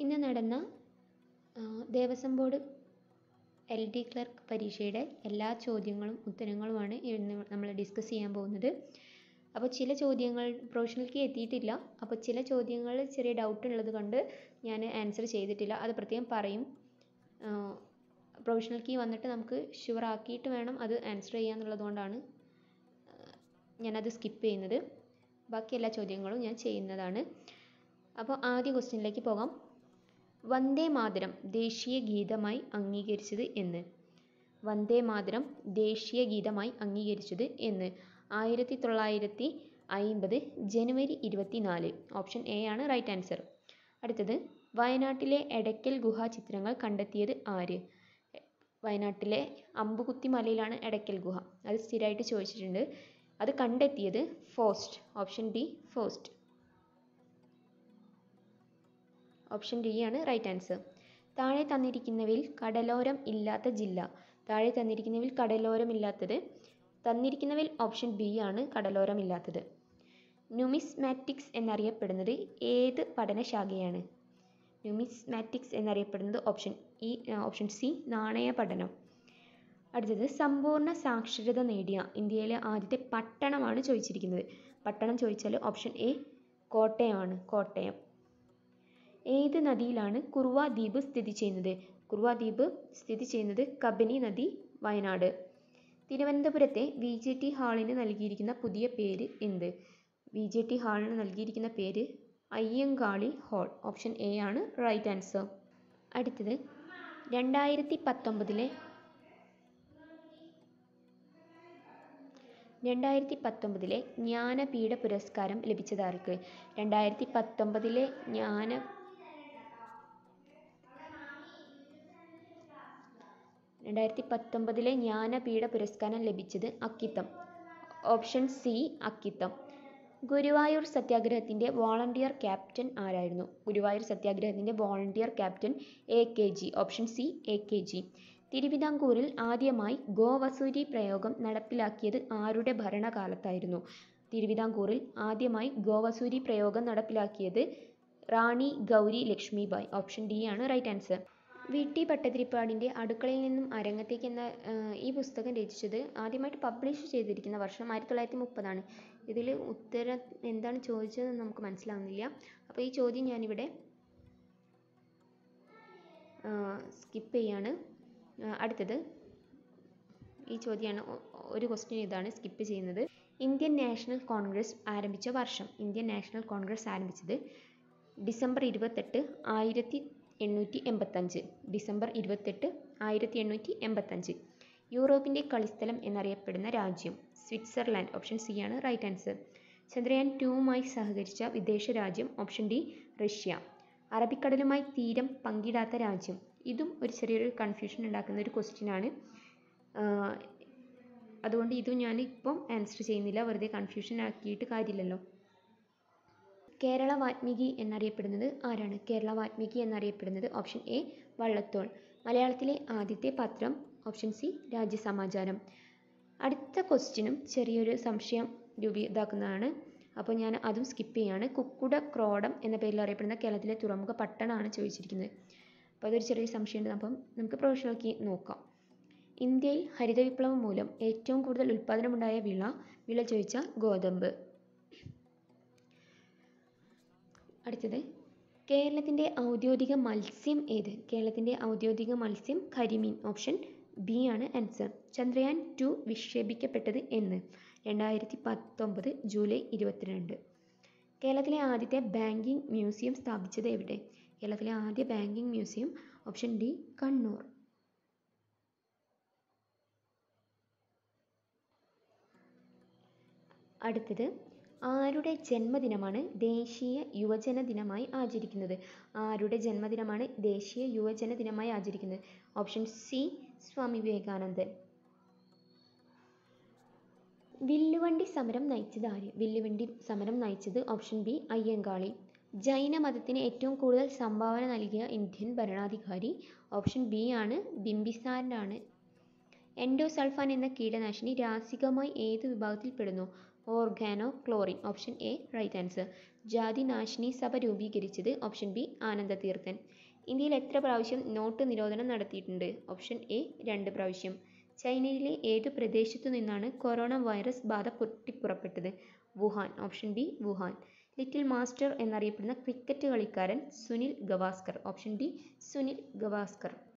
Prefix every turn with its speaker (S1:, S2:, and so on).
S1: ഇന്ന് നടന്ന ആ, Devaswom board L D clerk പരീക്ഷയുടെ എല്ലാ ചോദ്യങ്ങളും ഉത്തരങ്ങളുമാണ് ഇന്ന് നമ്മൾ ഡിസ്കസ് ചെയ്യാൻ പോകുന്നത് അപ്പോൾ ചില ചോദ്യങ്ങൾ പ്രൊഫഷണൽക്ക് എത്തിയിട്ടില്ല അപ്പോൾ ചില ചോദ്യങ്ങൾ ചെറിയ ഡൗട്ട് ഉള്ളത് കൊണ്ട് ഞാൻ ആൻസർ ചെയ്തിട്ടില്ല അത് പ്രത്യേകം പറയും പ്രൊഫഷണൽ കീ വന്നിട്ട് നമുക്ക് ഷുവർ ആക്കിയിട്ട് വേണം അത് ആൻസർ ചെയ്യാന്നുള്ളത് കൊണ്ടാണ് ഞാനത് സ്കിപ്പ് ചെയ്യുന്നത് ബാക്കി എല്ലാ ചോദ്യങ്ങളും ഞാൻ ചെയ്യുന്നതാണ് അപ്പോൾ ആദ്യ ക്വസ്റ്റ്യനിലേക്ക് പോകാം വന്ദേ മാതരം ദേശീയ ഗീതമായി അംഗീകരിച്ചത് എന്ന് വന്ദേ മാതരം ദേശീയ ഗീതമായി അംഗീകരിച്ചത് എന്ന് ആയിരത്തി തൊള്ളായിരത്തി അയിമ്പത് ജനുവരി ഇരുപത്തിനാല് ഓപ്ഷൻ എ ആണ് റൈറ്റ് ആൻസർ അടുത്തത് വയനാട്ടിലെ എടയ്ക്കൽ ഗുഹാ ചിത്രങ്ങൾ കണ്ടെത്തിയത് ആര് വയനാട്ടിലെ അമ്പുകുത്തി മലയിലാണ് എടയ്ക്കൽ ഗുഹ അത് സ്ഥിരമായിട്ട് ചോദിച്ചിട്ടുണ്ട് അത് കണ്ടെത്തിയത് Fawcett option D Fawcett option D ആണ് റൈറ്റ് ആൻസർ താഴെ തന്നിരിക്കുന്നവയിൽ കടലോരം ഇല്ലാത്ത ജില്ല താഴെ തന്നിരിക്കുന്നവയിൽ കടലോരം ഇല്ലാത്തത് തന്നിരിക്കുന്നവയിൽ ഓപ്ഷൻ ബി ആണ് കടലോരം ഇല്ലാത്തത് ന്യൂമിസ്മാറ്റിക്സ് എന്നറിയപ്പെടുന്നത് ഏത് പഠനശാഖയാണ് ന്യൂമിസ്മാറ്റിക്സ് എന്നറിയപ്പെടുന്നത് ഓപ്ഷൻ ഇ ഓപ്ഷൻ സി നാണയ പഠനം അടുത്തത് സമ്പൂർണ്ണ സാക്ഷരത നേടിയ ഇന്ത്യയിലെ ആദ്യത്തെ പട്ടണമാണ് ചോദിച്ചിരിക്കുന്നത് പട്ടണം ചോദിച്ചാൽ ഓപ്ഷൻ എ കോട്ടയമാണ് കോട്ടയം ഏത് നദിയിലാണ് കുറുവ ദ്വീപ് സ്ഥിതി ചെയ്യുന്നത് കുറുവ ദ്വീപ് സ്ഥിതി ചെയ്യുന്നത് കബനി നദി വയനാട് തിരുവനന്തപുരത്തെ വി ജെ ടി ഹാളിന് നൽകിയിരിക്കുന്ന പുതിയ പേര് എന്ത് വി ജെ ടി ഹാളിന് നൽകിയിരിക്കുന്ന പേര് അയ്യങ്കാളി ഹാൾ ഓപ്ഷൻ എ ആണ് റൈറ്റ് ആൻസർ അടുത്തത് രണ്ടായിരത്തി പത്തൊമ്പതിലെ രണ്ടായിരത്തി പത്തൊമ്പതിലെ ജ്ഞാനപീഠ പുരസ്കാരം ലഭിച്ചതാർക്ക് രണ്ടായിരത്തി പത്തൊമ്പതിലെ ജ്ഞാന രണ്ടായിരത്തി പത്തൊമ്പതിലെ ജ്ഞാനപീഠ പുരസ്കാരം ലഭിച്ചത് അക്കിത്തം ഓപ്ഷൻ സി അക്കിത്തം ഗുരുവായൂർ സത്യാഗ്രഹത്തിൻ്റെ വോളണ്ടിയർ ക്യാപ്റ്റൻ ആരായിരുന്നു ഗുരുവായൂർ സത്യാഗ്രഹത്തിൻ്റെ volunteer captain A K G option C A K G തിരുവിതാംകൂറിൽ ആദ്യമായി ഗോവസൂരി പ്രയോഗം നടപ്പിലാക്കിയത് ആരുടെ ഭരണകാലത്തായിരുന്നു തിരുവിതാംകൂറിൽ ആദ്യമായി ഗോവസൂരി പ്രയോഗം നടപ്പിലാക്കിയത് റാണി ഗൗരി ലക്ഷ്മിബായ് ഓപ്ഷൻ ഡി ആണ് റൈറ്റ് ആൻസർ വി ടി ഭട്ടതിരിപ്പാടിൻ്റെ അടുക്കളയിൽ നിന്നും അരങ്ങത്തേക്ക് എന്ന ആ, ഈ പുസ്തകം രചിച്ചത് ആദ്യമായിട്ട് പബ്ലിഷ് ചെയ്തിരിക്കുന്ന വർഷം ആയിരത്തി തൊള്ളായിരത്തി മുപ്പതാണ് ഇതിൽ ഉത്തരം എന്താണ് ചോദിച്ചതെന്ന് നമുക്ക് മനസ്സിലാവുന്നില്ല അപ്പോൾ ഈ ചോദ്യം ഞാനിവിടെ സ്കിപ്പ് ചെയ്യാണ് ആ, അടുത്തത് ഈ ചോദ്യമാണ് ഒ- ഒരു ക്വസ്റ്റ്യൻ ഇതാണ് സ്കിപ്പ് ചെയ്യുന്നത് ഇന്ത്യൻ നാഷണൽ കോൺഗ്രസ് ആരംഭിച്ച വർഷം ഇന്ത്യൻ നാഷണൽ കോൺഗ്രസ് ആരംഭിച്ചത് ഡിസംബർ ഇരുപത്തെട്ട് ആയിരത്തി എണ്ണൂറ്റി എൺപത്തഞ്ച് ഡിസംബർ ഇരുപത്തെട്ട് ആയിരത്തി എണ്ണൂറ്റി എൺപത്തഞ്ച് യൂറോപ്പിൻ്റെ കളിസ്ഥലം എന്നറിയപ്പെടുന്ന രാജ്യം സ്വിറ്റ്സർലാൻഡ് ഓപ്ഷൻ സി ആണ് റൈറ്റ് ആൻസർ ചന്ദ്രയാൻ ടൂവുമായി സഹകരിച്ച വിദേശ രാജ്യം ഓപ്ഷൻ ഡി റഷ്യ അറബിക്കടലുമായി തീരം പങ്കിടാത്ത രാജ്യം ഇതും ഒരു ചെറിയൊരു കൺഫ്യൂഷൻ ഉണ്ടാക്കുന്ന ഒരു ക്വസ്റ്റ്യൻ ആണ് ആഹ് അതുകൊണ്ട് ഇതും ഞാൻ ഇപ്പം ആൻസർ ചെയ്യുന്നില്ല വെറുതെ കൺഫ്യൂഷൻ ആക്കിയിട്ട് കാര്യമില്ലല്ലോ കേരള വാത്മീകി എന്നറിയപ്പെടുന്നത് ആരാണ് കേരള വാത്മീകി എന്നറിയപ്പെടുന്നത് ഓപ്ഷൻ എ വള്ളത്തോൾ മലയാളത്തിലെ ആദ്യത്തെ പത്രം ഓപ്ഷൻ സി രാജ്യസമാചാരം അടുത്ത ക്വസ്റ്റ്യനും ചെറിയൊരു സംശയം രൂപീ ഇതാക്കുന്നതാണ് അപ്പോൾ ഞാൻ അതും സ്കിപ്പ് ചെയ്യാണ് കുക്കുട ക്രോഡം എന്ന പേരിൽ അറിയപ്പെടുന്ന കേരളത്തിലെ തുറമുഖ പട്ടണമാണ് ചോദിച്ചിരിക്കുന്നത് അപ്പോൾ അതൊരു ചെറിയ സംശയമുണ്ട് അപ്പം നമുക്ക് പ്രൊഫഷണൽക്ക് നോക്കാം ഇന്ത്യയിൽ ഹരിത വിപ്ലവം മൂലം ഏറ്റവും കൂടുതൽ ഉൽപ്പാദനമുണ്ടായ വിള വിള ചോദിച്ച ഗോതമ്പ് അടുത്തത് കേരളത്തിൻ്റെ ഔദ്യോഗിക മത്സ്യം ഏത് കേരളത്തിൻ്റെ ഔദ്യോഗിക മത്സ്യം കരിമീൻ ഓപ്ഷൻ ബി ആണ് ആൻസർ ചന്ദ്രയാൻ ടു വിക്ഷേപിക്കപ്പെട്ടത് എന്ന് രണ്ടായിരത്തി പത്തൊമ്പത് ജൂലൈ ഇരുപത്തിരണ്ട് കേരളത്തിലെ ആദ്യത്തെ ബാങ്കിംഗ് മ്യൂസിയം സ്ഥാപിച്ചത് എവിടെ കേരളത്തിലെ ആദ്യ banking museum option D Kannur അടുത്തത് ആരുടെ ജന്മദിനമാണ് ദേശീയ യുവജന ദിനമായി ആചരിക്കുന്നത് ആരുടെ ജന്മദിനമാണ് ദേശീയ യുവജന ദിനമായി ആചരിക്കുന്നത് ഓപ്ഷൻ സി സ്വാമി വിവേകാനന്ദൻ വില്ലുവണ്ടി സമരം നയിച്ചത് ആര് വില്ലുവണ്ടി സമരം നയിച്ചത് ഓപ്ഷൻ ബി അയ്യങ്കാളി ജൈന മതത്തിന് ഏറ്റവും കൂടുതൽ സംഭാവന നൽകിയ ഇന്ത്യൻ ഭരണാധികാരി ഓപ്ഷൻ ബി ആണ് ബിംബിസാറിനാണ് എൻഡോസൾഫാൻ എന്ന കീടനാശിനി രാസികമായി ഏത് വിഭാഗത്തിൽ പെടുന്നു organo chlorine option A right answer Jathinashini Sabha രൂപീകരിച്ചത് ഓപ്ഷൻ ബി ആനന്ദതീർത്ഥൻ ഇന്ത്യയിൽ എത്ര പ്രാവശ്യം നോട്ട് നിരോധനം നടത്തിയിട്ടുണ്ട് ഓപ്ഷൻ എ രണ്ട് പ്രാവശ്യം ചൈനയിലെ ഏതു പ്രദേശത്തു നിന്നാണ് കൊറോണ വൈറസ് ബാധ പൊട്ടിപ്പുറപ്പെട്ടത് Wuhan option B Wuhan little master എന്നറിയപ്പെടുന്ന ക്രിക്കറ്റ് കളിക്കാരൻ സുനിൽ ഗവാസ്കർ ഓപ്ഷൻ ഡി സുനിൽ ഗവാസ്കർ